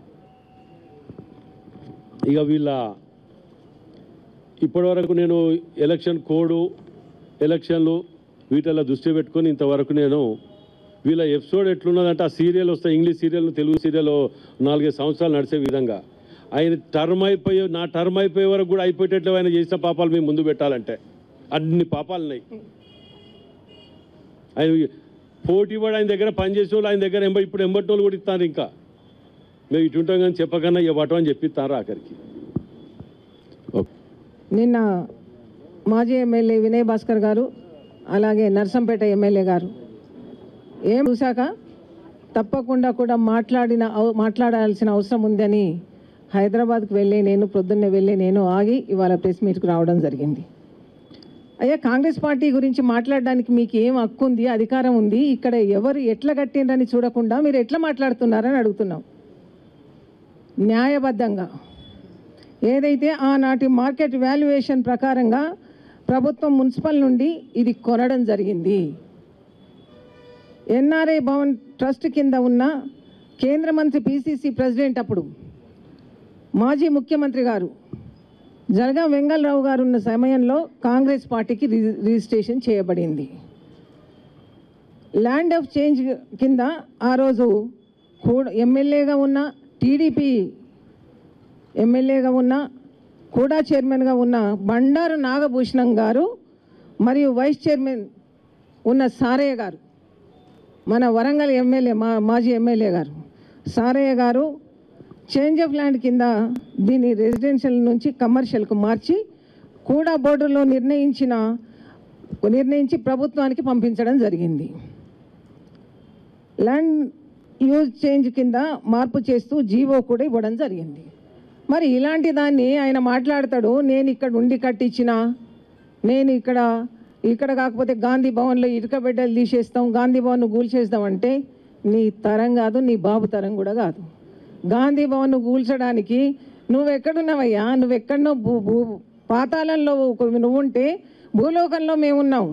ఇక వీళ్ళ ఇప్పటివరకు నేను ఎలక్షన్ కోడు ఎలక్షన్లు వీటిల్లో దృష్టి పెట్టుకొని ఇంతవరకు నేను వీళ్ళ ఎపిసోడ్ ఎట్లున్నదంటే ఆ సీరియల్ వస్తాయి ఇంగ్లీష్ సీరియల్ తెలుగు సీరియల్ నాలుగైదు సంవత్సరాలు నడిచే విధంగా ఆయన టర్మ్ అయిపోయే నా టర్మ్ అయిపోయే వరకు కూడా అయిపోయేటట్లు ఆయన చేసిన పాపాలు మేము ముందు పెట్టాలంటే అన్ని పాపాలు ఉన్నాయి ఆయన పోటీ పడి ఆయన దగ్గర పనిచేసే వాళ్ళు ఆయన దగ్గర ఎంబ ఇప్పుడు ఎంబటి వాళ్ళు కూడా ఇస్తారు ఇంకా మేము ఇటు ఉంటాం కానీ చెప్పకన్నా ఇవ్వటం అని చెప్పిస్తారు ఆఖరికి ఓకే నిన్న మాజీ ఎమ్మెల్యే వినయ్ భాస్కర్ గారు అలాగే నర్సంపేట ఎమ్మెల్యే గారు ఏం చూశాక తప్పకుండా కూడా మాట్లాడిన అవ- మాట్లాడాల్సిన అవసరం ఉందని హైదరాబాద్కి వెళ్ళి నేను ప్రొద్దున్నే వెళ్ళి నేను ఆగి ఇవాళ ప్రెస్ మీట్కి రావడం జరిగింది అయ్యా కాంగ్రెస్ పార్టీ గురించి మాట్లాడడానికి మీకు ఏం హక్కు ఉంది అధికారం ఉంది ఇక్కడ ఎవరు ఎట్లా కట్టిండ్రని చూడకుండా మీరు ఎట్లా మాట్లాడుతున్నారని అడుగుతున్నాం న్యాయబద్ధంగా ఏదైతే ఆనాటి మార్కెట్ వాల్యుయేషన్ ప్రకారంగా ప్రభుత్వం మున్సిపల్ నుండి ఇది కొనడం జరిగింది ఎన్ఆర్ఐ భవన్ ట్రస్ట్ కింద ఉన్న కేంద్ర మంత్రి పిసిసి ప్రెసిడెంట్ అప్పుడు మాజీ ముఖ్యమంత్రి గారు జలగా వెంగళరావు గారు ఉన్న సమయంలో కాంగ్రెస్ పార్టీకి రి- రిజిస్ట్రేషన్ చేయబడింది ల్యాండ్ ఆఫ్ చేంజ్ కింద ఆ రోజు కూడా ఎమ్మెల్యేగా ఉన్న టీడీపీ ఎమ్మెల్యేగా ఉన్న కూడా చైర్మన్గా ఉన్న బండారు నాగభూషణం గారు మరియు వైస్ చైర్మన్ ఉన్న సారయ్య గారు మన వరంగల్ ఎమ్మెల్యే మా మాజీ ఎమ్మెల్యే గారు సారయ్య గారు చేంజ్ ఆఫ్ ల్యాండ్ కింద దీన్ని రెసిడెన్షియల్ నుంచి కమర్షియల్కు మార్చి కూడా బోర్డులో నిర్ణయించిన నిర్ణయించి ప్రభుత్వానికి పంపించడం జరిగింది ల్యాండ్ యూజ్ చేంజ్ కింద మార్పు చేస్తూ జీవో కూడా ఇవ్వడం జరిగింది మరి ఇలాంటి దాన్ని ఆయన మాట్లాడతాడు నేను ఇక్కడ ఉండి కట్టించిన నేను ఇక్కడ ఇక్కడ కాకపోతే గాంధీ భవన్లో ఇటుక బిడ్డలు తీసేస్తాం గాంధీ భవన్ కూల్చేస్తాం అంటే నీ తరం కాదు నీ బాబు తరం కూడా కాదు గాంధీ భవన్ కూల్చడానికి నువ్వు ఎక్కడున్నావయ్యా నువ్వు ఎక్కడనో భూ భూ పాతాళంలో ఒక- నువ్వు ఉంటే భూలోకంలో మేమున్నాం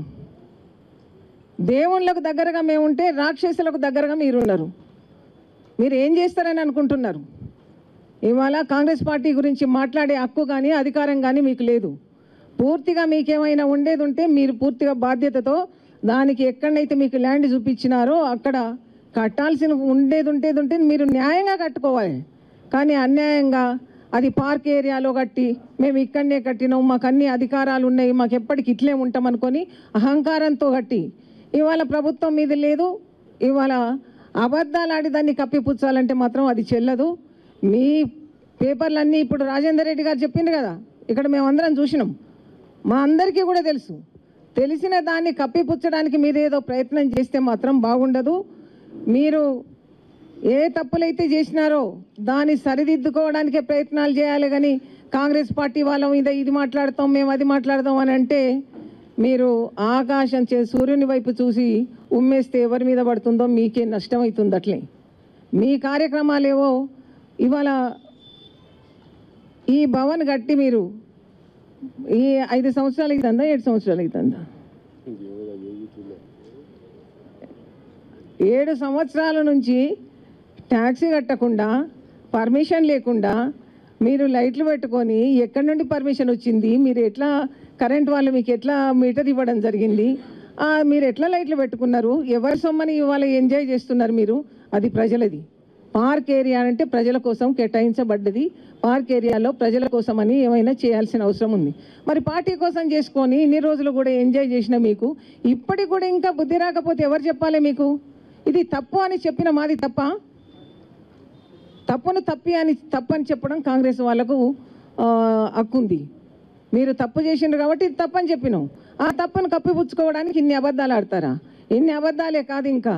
దేవుళ్ళకు దగ్గరగా మేము ఉంటే రాక్షసులకు దగ్గరగా మీరున్నారు మీరు ఏం చేస్తారని అనుకుంటున్నారు ఇవాళ కాంగ్రెస్ పార్టీ గురించి మాట్లాడే హక్కు కానీ అధికారం కానీ మీకు లేదు పూర్తిగా మీకేమైనా ఉండేది ఉంటే మీరు పూర్తిగా బాధ్యతతో దానికి ఎక్కడైతే మీకు ల్యాండ్ చూపించినారో అక్కడ కట్టాల్సిన ఉండేది ఉంటేది ఉంటే మీరు న్యాయంగా కట్టుకోవాలి కానీ అన్యాయంగా అది పార్క్ ఏరియాలో కట్టి మేము ఇక్కడనే కట్టినాం మాకు అన్ని అధికారాలు ఉన్నాయి మాకు ఎప్పటికి ఇట్లే ఉంటాం అనుకొని అహంకారంతో కట్టి ఇవాళ ప్రభుత్వం మీద లేదు ఇవాళ అబద్ధాలు ఆడి దాన్ని కప్పిపుచ్చాలంటే మాత్రం అది చెల్లదు మీ పేపర్లన్నీ ఇప్పుడు రాజేందర్ రెడ్డి గారు చెప్పిండు కదా ఇక్కడ మేమందరం చూసినాం మా అందరికీ కూడా తెలుసు తెలిసిన దాన్ని కప్పిపుచ్చడానికి మీరు ఏదో ప్రయత్నం చేస్తే మాత్రం బాగుండదు మీరు ఏ తప్పులైతే చేసినారో దాన్ని సరిదిద్దుకోవడానికే ప్రయత్నాలు చేయాలి కానీ కాంగ్రెస్ పార్టీ వాళ్ళ మీద ఇది మాట్లాడతాం మేము అది మాట్లాడతాం అని అంటే మీరు ఆకాశం చే సూర్యుని వైపు చూసి ఉమ్మేస్తే ఎవరి మీద పడుతుందో మీకే నష్టం అవుతుంది అట్లే మీ కార్యక్రమాలేవో ఇవాళ ఈ భవన్ కట్టి మీరు ఈ ఐదు సంవత్సరాలు అవుతుందా ఏడు సంవత్సరాలు అవుతుందా ఏడు సంవత్సరాల నుంచి ట్యాక్సీ కట్టకుండా పర్మిషన్ లేకుండా మీరు లైట్లు పెట్టుకొని ఎక్కడి నుండి పర్మిషన్ వచ్చింది మీరు ఎట్లా కరెంట్ వాళ్ళు మీకు ఎట్లా మీటర్ ఇవ్వడం జరిగింది ఆ, మీరు ఎట్లా లైట్లు పెట్టుకున్నారు ఎవరి సొమ్మని ఇవాళ ఎంజాయ్ చేస్తున్నారు మీరు అది ప్రజలది పార్క్ ఏరియా అంటే ప్రజల కోసం కేటాయించబడ్డది పార్క్ ఏరియాలో ప్రజల కోసం అని ఏమైనా చేయాల్సిన అవసరం ఉంది మరి పార్టీ కోసం చేసుకొని ఇన్ని రోజులు కూడా ఎంజాయ్ చేసిన మీకు ఇప్పటికి కూడా ఇంకా బుద్ధి రాకపోతే ఎవరు చెప్పాలి మీకు ఇది తప్పు అని చెప్పిన మాది తప్ప తప్పును తప్పి అని తప్పు అని చెప్పడం కాంగ్రెస్ వాళ్ళకు ఆ, హక్కు ఉంది మీరు తప్పు చేసిండ్రు కాబట్టి ఇది తప్పని చెప్పినాం ఆ తప్పును కప్పిపుచ్చుకోవడానికి ఇన్ని అబద్ధాలు ఆడతారా ఇన్ని అబద్ధాలే కాదు ఇంకా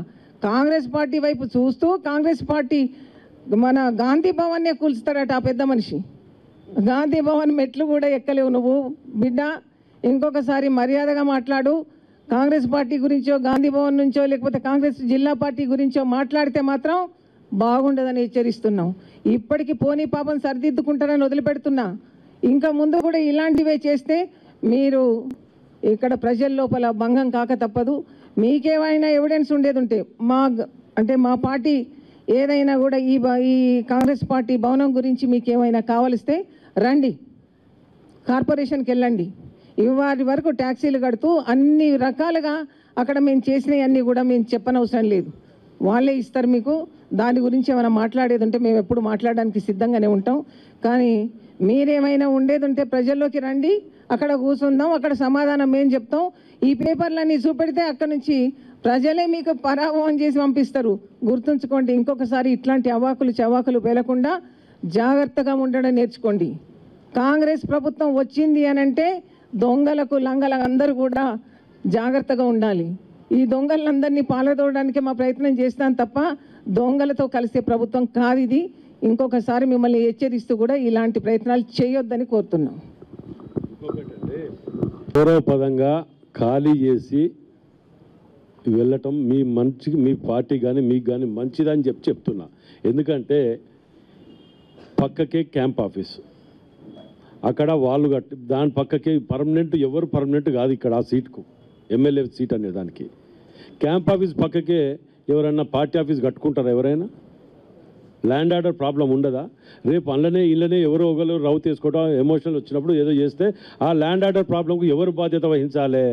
కాంగ్రెస్ పార్టీ వైపు చూస్తూ కాంగ్రెస్ పార్టీ మన గాంధీ భవన్నే కూల్స్తాడట ఆ పెద్ద మనిషి గాంధీ భవన్ మెట్లు కూడా ఎక్కలేవు నువ్వు బిడ్డ ఇంకొకసారి మర్యాదగా మాట్లాడు కాంగ్రెస్ పార్టీ గురించో గాంధీ భవన్ నుంచో లేకపోతే కాంగ్రెస్ జిల్లా పార్టీ గురించో మాట్లాడితే మాత్రం బాగుండదని హెచ్చరిస్తున్నాం ఇప్పటికి పోనీ పాపం సరిదిద్దుకుంటారని వదిలిపెడుతున్నా ఇంకా ముందు కూడా ఇలాంటివే చేస్తే మీరు ఇక్కడ ప్రజల లోపల భంగం కాక తప్పదు మీకేమైనా ఎవిడెన్స్ ఉండేది ఉంటే మా గ- అంటే మా పార్టీ ఏదైనా కూడా ఈ బ- ఈ కాంగ్రెస్ పార్టీ భవనం గురించి మీకు ఏమైనా కావలిస్తే రండి కార్పొరేషన్కి వెళ్ళండి ఇవాటి వరకు ట్యాక్సీలు కడుతూ అన్ని రకాలుగా అక్కడ మేము చేసినవి అన్నీ కూడా మేము చెప్పనవసరం లేదు వాళ్ళే ఇస్తారు మీకు దాని గురించి ఏమైనా మాట్లాడేది ఉంటే మేము ఎప్పుడు మాట్లాడడానికి సిద్ధంగానే ఉంటాం కానీ మీరేమైనా ఉండేది ఉంటే ప్రజల్లోకి రండి అక్కడ కూర్చుందాం అక్కడ సమాధానం మేము చెప్తాం ఈ పేపర్లన్నీ చూపెడితే అక్కడ నుంచి ప్రజలే మీకు పరాభవం చేసి పంపిస్తారు గుర్తుంచుకోండి ఇంకొకసారి ఇట్లాంటి అవాకులు చవాకులు పేలకుండా జాగ్రత్తగా ఉండడం నేర్చుకోండి కాంగ్రెస్ ప్రభుత్వం వచ్చింది అని అంటే దొంగలకు లంగలకు అందరూ కూడా జాగ్రత్తగా ఉండాలి ఈ దొంగలందరినీ పాలదోవడానికి మా ప్రయత్నం చేస్తాం తప్ప దొంగలతో కలిసే ప్రభుత్వం కాదు ఇది ఇంకొకసారి మిమ్మల్ని హెచ్చరిస్తూ కూడా ఇలాంటి ప్రయత్నాలు చేయొద్దని కోరుతున్నాం ఇంకొకటండి గౌరవపదంగా ఖాళీ చేసి వెళ్ళటం మీ మంచికి మీ పార్టీ కానీ మీకు కానీ మంచిదని చెప్పి చెప్తున్నా ఎందుకంటే పక్కకే క్యాంప్ ఆఫీస్ అక్కడ వాళ్ళు కట్టి దాని పక్కకే పర్మనెంట్ ఎవరు పర్మనెంట్ కాదు ఇక్కడ ఆ సీట్కు ఎమ్మెల్యే సీట్ అనే దానికి క్యాంప్ ఆఫీస్ పక్కకే ఎవరైనా పార్టీ ఆఫీస్ కట్టుకుంటారా ఎవరైనా ల్యాండ్ ఆర్డర్ ప్రాబ్లం ఉండదా రేపు అందులోనే ఇళ్ళనే ఎవరో ఒకరు రవ్వు తీసుకోవడం ఎమోషనల్ వచ్చినప్పుడు ఏదో చేస్తే ఆ ల్యాండ్ ఆర్డర్ ప్రాబ్లంకు ఎవరు బాధ్యత వహించాలి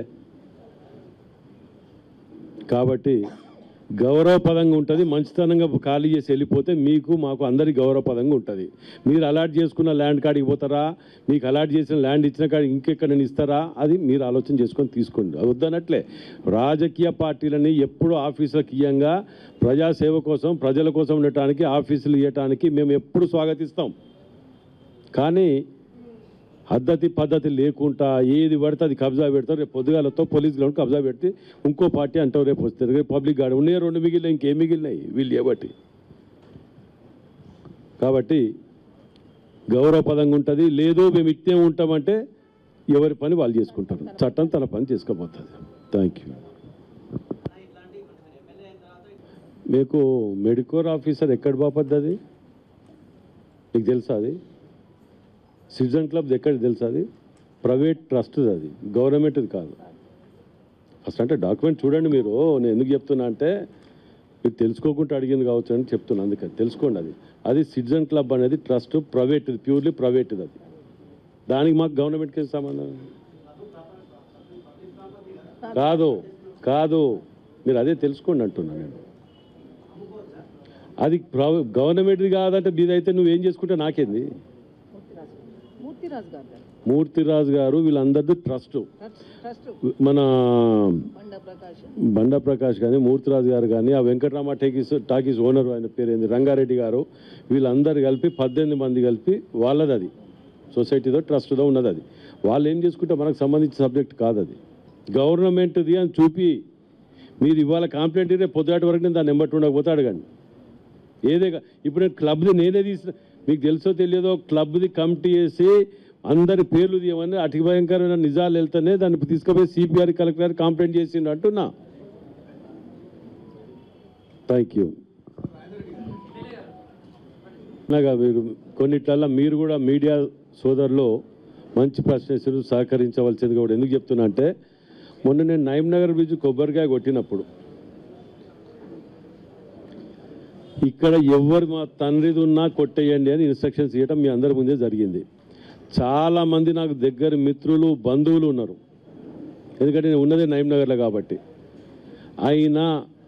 కాబట్టి గౌరవపదంగా ఉంటుంది మంచితనంగా ఖాళీ చేసి వెళ్ళిపోతే మీకు మాకు అందరి గౌరవపదంగా ఉంటుంది మీరు అలాట్ చేసుకున్న ల్యాండ్ కాడికి పోతారా మీకు అలాట్ చేసిన ల్యాండ్ ఇచ్చిన కాడికి ఇంకెక్కడైనా ఇస్తారా అది మీరు ఆలోచన చేసుకొని తీసుకోండి అది వద్దనట్లే రాజకీయ పార్టీలని ఎప్పుడు ఆఫీసులకు ఇయ్యంగా ప్రజాసేవ కోసం ప్రజల కోసం ఉండటానికి ఆఫీసులు ఇవ్వటానికి మేము ఎప్పుడు స్వాగతిస్తాం కానీ పద్ధతి పద్ధతి లేకుండా ఏది పడితే అది కబ్జా పెడతారు రేపు పొద్దుగాలతో పోలీస్ గ్రౌండ్ కబ్జా పెడితే ఇంకో పార్టీ అంటావు రేపు వస్తారు రేపు పబ్లిక్ గార్డ్ ఉన్నాయి రెండు మిగిలినాయి ఇంకేం మిగిలినాయి వీళ్ళు ఏబట్టి కాబట్టి గౌరవపదంగా ఉంటుంది లేదు మేము ఇట్టే ఉంటామంటే ఎవరి పని వాళ్ళు చేసుకుంటారు చట్టం తన పని చేసుకోబోతుంది థ్యాంక్ యూ మీకు మెడికోర్ ఆఫీసర్ ఎక్కడ బాపద్ది అది మీకు తెలుసా అది సిటిజన్ క్లబ్ ఎక్కడ తెలుసా అది ప్రైవేట్ ట్రస్ట్ అది గవర్నమెంట్ది కాదు ఫస్ట్ అంటే డాక్యుమెంట్ చూడండి మీరు నేను ఎందుకు చెప్తున్నా అంటే మీరు తెలుసుకోకుండా అడిగింది కావచ్చు అని చెప్తున్నా అందుకని తెలుసుకోండి అది అది సిటిజన్ క్లబ్ అనేది ట్రస్ట్ ప్రైవేట్ ప్యూర్లీ ప్రైవేట్ది అది దానికి మాకు గవర్నమెంట్కి ఏం సంబంధం కాదు కాదు మీరు అదే తెలుసుకోండి అంటున్నా నేను అది గవర్నమెంట్ది కాదంటే మీదైతే నువ్వేం చేసుకుంటే నాకేంది మూర్తిరాజు గారు మూర్తిరాజు గారు వీళ్ళందరిది ట్రస్ట్ ట్రస్ట్ మన బండ ప్రకాష్ బండ ప్రకాష్ కానీ మూర్తిరాజు గారు కానీ ఆ వెంకటరామ టాకీస్ టాకీస్ ఓనర్ ఆయన పేరు ఏంది రంగారెడ్డి గారు వీళ్ళందరూ కలిపి పద్దెనిమిది మంది కలిపి వాళ్ళది అది సొసైటీదో ట్రస్ట్దో ఉన్నది అది వాళ్ళు ఏం చేసుకుంటే మనకు సంబంధించిన సబ్జెక్ట్ కాదు అది గవర్నమెంట్ది అని చూపి మీరు ఇవాళ కంప్లైంట్ రేపు పొద్దుటి వరకు నేను దాన్ని నెంబర్ ఉండకపోతే అడగండి ఏదే కా- ఇప్పుడు నేను క్లబ్ది నేనే తీసిన మీకు తెలుసో తెలియదో క్లబ్ది కమిటీ వేసి అందరి పేర్లు తీయమని అతి భయంకరమైన నిజాలు వెళ్తేనే దాన్ని తీసుకుపోయి సిపిఆర్ కలెక్టర్ కంప్లైంట్ చేసిండు అంటున్నా థ్యాంక్ యూ నాగా మీరు కొన్నిట్లల్లో మీరు కూడా మీడియా సోదరులు మంచి ప్రశ్నలు సహకరించవలసింది కూడా ఎందుకు చెప్తున్నా అంటే మొన్న నేను నగర్ బ్రిడ్జ్ కొబ్బరికాయ కొట్టినప్పుడు ఇక్కడ ఎవరు మా తండ్రిది ఉన్నా కొట్టేయండి అని ఇన్స్ట్రక్షన్స్ ఇవ్వడం మీ అందరి ముందే జరిగింది చాలా మంది నాకు దగ్గర మిత్రులు బంధువులు ఉన్నారు ఎందుకంటే నేను ఉన్నదే నగర్లో కాబట్టి అయినా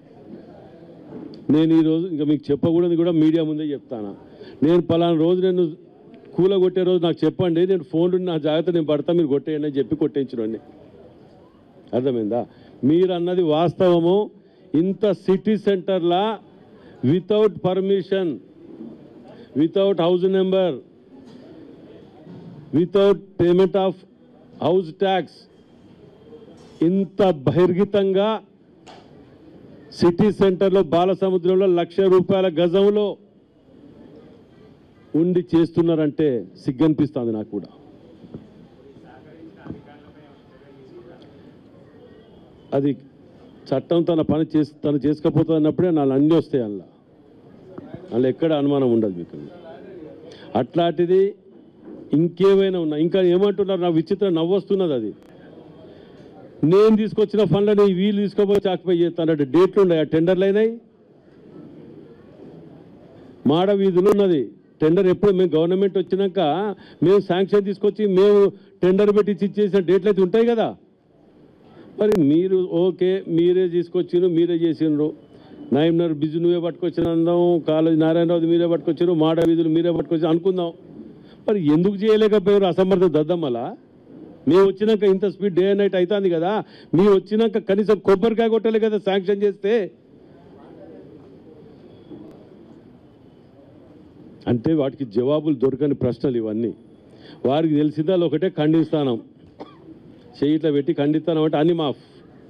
నేను ఈరోజు ఇంకా మీకు చెప్పకూడదు కూడా మీడియా ముందే చెప్తాను నేను పలానా రోజు నేను కూల కొట్టే రోజు నాకు చెప్పండి నేను ఫోన్ నా జాగ్రత్త నేను పడతా మీరు కొట్టేయండి అని చెప్పి కొట్టించడండి అర్థమైందా మీరు అన్నది వాస్తవము ఇంత సిటీ సెంటర్లా without permission without house number without payment of house tax ఇంత బహిర్గతంగా సిటీ సెంటర్లో బాలసముద్రంలో లక్ష రూపాయల గజంలో ఉండి చేస్తున్నారంటే సిగ్గనిపిస్తుంది నాకు కూడా అది చట్టం తన పని చేసి తను చేసుకపోతుంది అన్నప్పుడే నాలుగు అన్నీ వస్తాయి అందులో అందులో ఎక్కడ అనుమానం ఉండదు మీకు అట్లాంటిది ఇంకేమైనా ఉన్నా ఇంకా ఏమంటున్నారు నా విచిత్రం నవ్వొస్తున్నది అది నేను తీసుకొచ్చిన ఫండ్లని వీళ్ళు తీసుకోపోయి చాకపోయి చేస్తానంటే డేట్లు ఉన్నాయి ఆ టెండర్లు అయినాయి మాడ వీధులు ఉన్నది టెండర్ ఎప్పుడు మేము గవర్నమెంట్ వచ్చినాక మేము శాంక్షన్ తీసుకొచ్చి మేము టెండర్ పెట్టి ఇచ్చేసిన డేట్లు అయితే ఉంటాయి కదా మరి మీరు ఓకే మీరే తీసుకొచ్చిరు మీరే చేసిండ్రు నాయనర్ బిజు నువ్వే పట్టుకొచ్చిన అందాం కాలేజ్ నారాయణరావు మీరే పట్టుకొచ్చారు మాడ వీధులు మీరే పట్టుకొచ్చి అనుకుందాం మరి ఎందుకు చేయలేకపోయారు అసమర్థ దద్దమ్మలా మేము వచ్చినాక ఇంత స్పీడ్ డే అండ్ నైట్ అవుతుంది కదా మేము వచ్చినాక కనీసం కొబ్బరికాయ కొట్టలే కదా శాంక్షన్ చేస్తే అంటే వాటికి జవాబులు దొరకని ప్రశ్నలు ఇవన్నీ వారికి తెలిసిందా ఒకటే ఖండిస్తానం చెయ్యి ఇట్లా పెట్టి ఖండిస్తానం అంటే అన్ని మాఫ్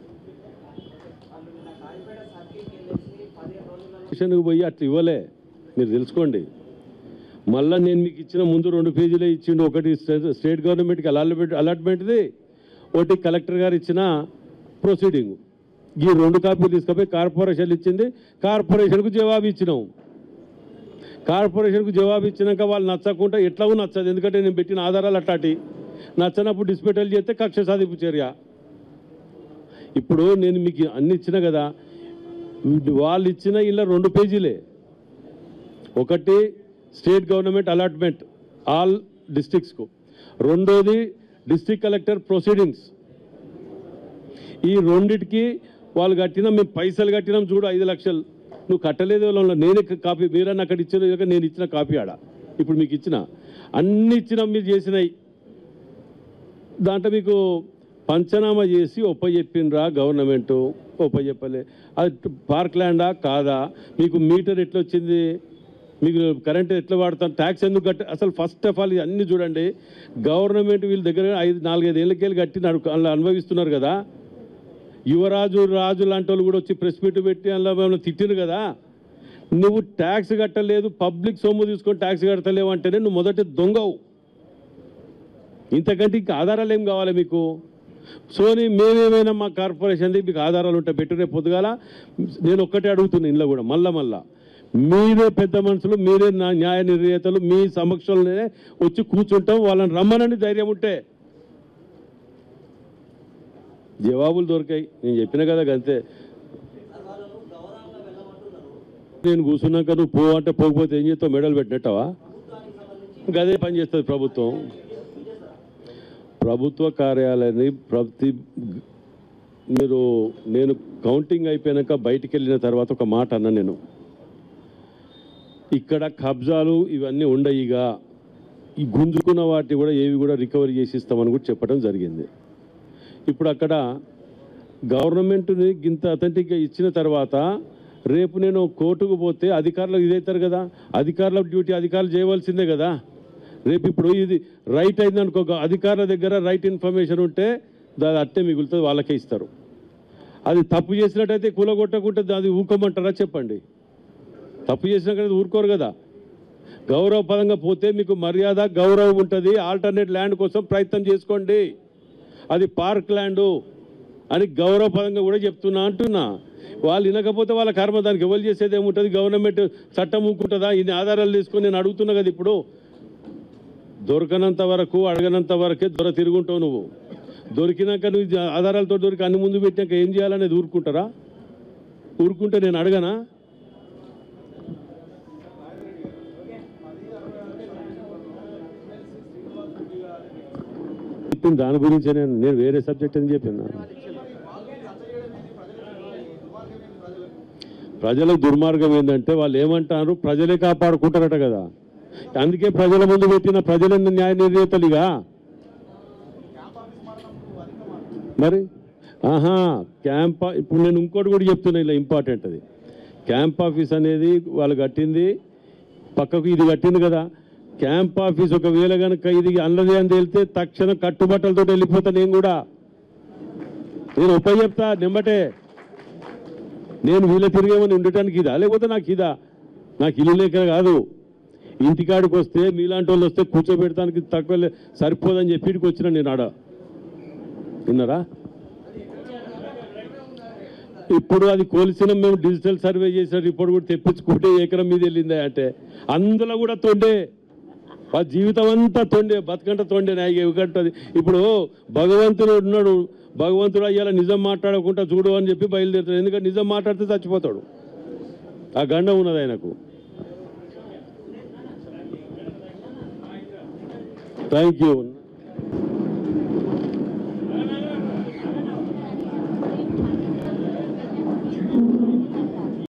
స్టేషన్కి పోయి అట్లా ఇవ్వలే మీరు తెలుసుకోండి మళ్ళీ నేను మీకు ఇచ్చిన ముందు రెండు పేజీలే ఇచ్చిండు ఒకటి స్టే- స్టేట్ గవర్నమెంట్కి అలాట్మెంట్ అలాట్మెంట్ది ఒకటి కలెక్టర్ గారు ఇచ్చిన ప్రొసీడింగ్ ఈ రెండు కాపీలు తీసుకుపోయి కార్పొరేషన్ ఇచ్చింది కార్పొరేషన్కు జవాబు ఇచ్చినాం కార్పొరేషన్కు జవాబు ఇచ్చినాక వాళ్ళు నచ్చకుండా ఎట్లాగూ నచ్చదు ఎందుకంటే నేను పెట్టిన ఆధారాలు అట్లాంటి నచ్చనప్పుడు డిస్పెటల్ చేస్తే కక్ష సాధింపు చర్య ఇప్పుడు నేను మీకు అన్ని ఇచ్చిన కదా వాళ్ళు ఇచ్చిన ఇలా రెండు పేజీలే ఒకటి స్టేట్ గవర్నమెంట్ అలాట్మెంట్ ఆల్ డిస్ట్రిక్ట్స్కు రెండోది డిస్ట్రిక్ట్ కలెక్టర్ ప్రొసీడింగ్స్ ఈ రెండిటికి వాళ్ళు కట్టిన మేము పైసలు కట్టినాం చూడు ఐదు లక్షలు నువ్వు కట్టలేదు వాళ్ళ నేనే కాపీ మీరన్నా అక్కడ ఇచ్చిన ఇక నేను ఇచ్చిన కాపీ ఆడ ఇప్పుడు మీకు ఇచ్చిన అన్ని ఇచ్చినాం మీరు చేసినాయి దాంట్లో మీకు పంచనామా చేసి ఒప్ప చెప్పిండ్రా గవర్నమెంట్ ఒప్ప చెప్పలే అది పార్క్ ల్యాండా కాదా మీకు మీటర్ ఎట్లా వచ్చింది మీకు కరెంట్ ఎట్లా వాడతాం ట్యాక్స్ ఎందుకు కట్ట అసలు ఫస్ట్ ఆఫ్ ఆల్ అన్ని చూడండి గవర్నమెంట్ వీళ్ళ దగ్గర ఐదు నాలుగైదు ఏళ్ళకెళ్ళి కట్టి నడు అందులో అనుభవిస్తున్నారు కదా యువరాజు రాజు లాంటి వాళ్ళు కూడా వచ్చి ప్రెస్ మీట్ పెట్టి అందులో మేము తిట్టిరు కదా నువ్వు ట్యాక్స్ కట్టలేదు పబ్లిక్ సొమ్ము తీసుకొని ట్యాక్స్ కట్టలేవు అంటేనే నువ్వు మొదటి దొంగవు ఇంతకంటే ఇంకా ఆధారాలు ఏం కావాలి మీకు సోని మేమేమైనా మా కార్పొరేషన్ది మీకు ఆధారాలు ఉంటే పెట్టు రేపు పొద్దుగాల నేను ఒక్కటే అడుగుతున్నా ఇంట్లో కూడా మళ్ళా మళ్ళా మీరే పెద్ద మనుషులు మీరే నా న్యాయ నిర్ణేతలు మీ సమక్షంలోనే వచ్చి కూర్చుంటాం వాళ్ళని రమ్మనని ధైర్యం ఉంటే జవాబులు దొరికాయి నేను చెప్పిన కదా అంతే నేను కూర్చున్నాక నువ్వు పో అంటే పోకపోతే ఏం చేస్తావు మెడల్ పెట్టినట్టవా గదే పని చేస్తుంది ప్రభుత్వం ప్రభుత్వ కార్యాలయాన్ని ప్రతి మీరు నేను కౌంటింగ్ అయిపోయాక బయటికి వెళ్ళిన తర్వాత ఒక మాట అన్నా నేను ఇక్కడ కబ్జాలు ఇవన్నీ ఉండయిగా ఈ గుంజుకున్న వాటిని కూడా ఏవి కూడా రికవరీ చేసి ఇస్తామని కూడా చెప్పడం జరిగింది ఇప్పుడు అక్కడ గవర్నమెంట్ని ఇంత అథెంటిక్గా ఇచ్చిన తర్వాత రేపు నేను కోర్టుకు పోతే అధికారులు ఇదవుతారు కదా అధికారుల డ్యూటీ అధికారులు చేయవలసిందే కదా రేపు ఇప్పుడు ఇది రైట్ అయిందనుకో అధికారుల దగ్గర రైట్ ఇన్ఫర్మేషన్ ఉంటే దాని అట్టే మిగులుతుంది వాళ్ళకే ఇస్తారు అది తప్పు చేసినట్టయితే కూలగొట్టకుంటే అది ఊకోమంటారా చెప్పండి తప్పు చేసినాక ఊరుకోరు కదా గౌరవపరంగా పోతే మీకు మర్యాద గౌరవం ఉంటుంది ఆల్టర్నేట్ ల్యాండ్ కోసం ప్రయత్నం చేసుకోండి అది పార్క్ ల్యాండు అని గౌరవపరంగా కూడా చెప్తున్నా అంటున్నా వాళ్ళు వినకపోతే వాళ్ళ కర్మ దానికి ఎవరు చేసేది ఏముంటుంది గవర్నమెంట్ చట్టం ఊకుంటుందా ఇన్ని ఆధారాలు తీసుకొని నేను అడుగుతున్నా కదా ఇప్పుడు దొరకనంత వరకు అడగనంత వరకే దొర తిరుగుంటావు నువ్వు దొరికినాక నువ్వు జా- ఆధారాలతో దొరికి అన్ని ముందు పెట్టాక ఏం చేయాలనేది ఊరుకుంటారా ఊరుకుంటే నేను అడగనా చెప్పింది దాని గురించి నేను నేను వేరే సబ్జెక్ట్ అని చెప్పిన ప్రజల దుర్మార్గం ఏంటంటే వాళ్ళు ఏమంటారు ప్రజలే కాపాడుకుంటారట కదా అందుకే ప్రజల ముందు పెట్టిన ప్రజల న్యాయ నిర్ణేతలుగా మరి ఆహా క్యాంప్ ఇప్పుడు నేను ఇంకోటి కూడా చెప్తున్నా ఇలా ఇంపార్టెంట్ అది క్యాంప్ ఆఫీస్ అనేది వాళ్ళు కట్టింది పక్కకు ఇది కట్టింది కదా క్యాంప్ ఆఫీస్ ఒకవేళ కనుక ఇది అన్నది అని తేలితే తక్షణం కట్టుబట్టలతో వెళ్ళిపోతా నేను కూడా నేను ఉప చెప్తా నిమ్మటే నేను వీళ్ళ తిరిగేమని ఉండటానికి ఇదా లేకపోతే నాకు ఇదా నాకు ఇల్లు లేక కాదు ఇంటికాడికి వస్తే మీలాంటి వాళ్ళు వస్తే కూర్చోబెడటానికి తక్కువ లే- సరిపోదని చెప్పి ఇక్కడికి వచ్చిన నేను ఆడ విన్నారా ఇప్పుడు అది కోల్సిన మేము డిజిటల్ సర్వే చేసిన రిపోర్ట్ కూడా తెప్పించుకుంటే ఎకరం మీద వెళ్ళిందా అంటే అందులో కూడా తొండే ఆ జీవితం అంతా తొండే బతుకంట తొండే నా ఇవ్వకంటది ఇప్పుడు భగవంతుడు ఉన్నాడు భగవంతుడు అయ్యాల నిజం మాట్లాడకుండా చూడు అని చెప్పి బయలుదేరుతాడు ఎందుకంటే నిజం మాట్లాడితే చచ్చిపోతాడు ఆ గండం ఉన్నది ఆయనకు థ్యాంక్ యూ